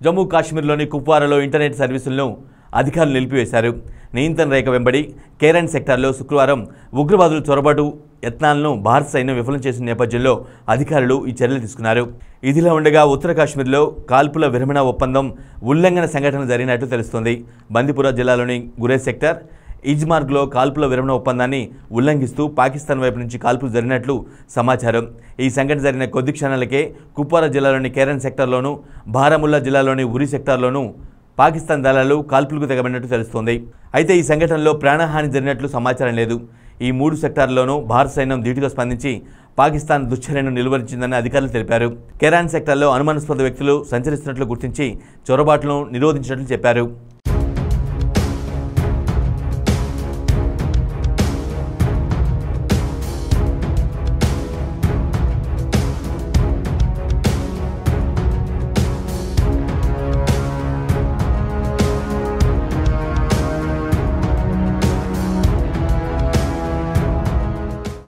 జమ్మూ కాశ్మీర్లోని కుప్వారాలో ఇంటర్నెట్ సర్వీసులను అధికారులు నిలిపివేశారు నియంత్రణ రేఖ వెంబడి కేరన్ సెక్టార్లో శుక్రవారం ఉగ్రవాదులు చొరబాటు యత్నాలను భారత సైన్యం విఫలం చేసిన నేపథ్యంలో అధికారులు ఈ చర్యలు తీసుకున్నారు ఇదిలా ఉండగా ఉత్తర కాశ్మీర్లో కాల్పుల విరమణ ఒప్పందం ఉల్లంఘన సంఘటన జరిగినట్లు తెలుస్తోంది బందిపుర జిల్లాలోని గురేజ్ సెక్టార్ ఇజ్మార్గ్లో కాల్పుల విరమణ ఒప్పందాన్ని ఉల్లంఘిస్తూ పాకిస్తాన్ వైపు నుంచి కాల్పులు జరిగినట్లు సమాచారం ఈ సంఘటన జరిగిన కొద్ది క్షణాలకే కుప్వారా జిల్లాలోని కేరన్ సెక్టార్లోనూ బారాముల్లా జిల్లాలోని ఉరి సెక్టార్లోనూ పాకిస్తాన్ దళాలు కాల్పులకు తెగబడినట్టు తెలుస్తోంది అయితే ఈ సంఘటనలో ప్రాణహాని జరిగినట్లు సమాచారం లేదు ఈ మూడు సెక్టార్లోనూ భారత సైన్యం ధీటుగా స్పందించి పాకిస్తాన్ దుశ్చర్యను నిలువరించిందని అధికారులు తెలిపారు కెరాన్ సెక్టార్లో అనుమానాస్పద వ్యక్తులు సంచరిస్తున్నట్లు గుర్తించి చొరబాట్లను నిరోధించినట్లు చెప్పారు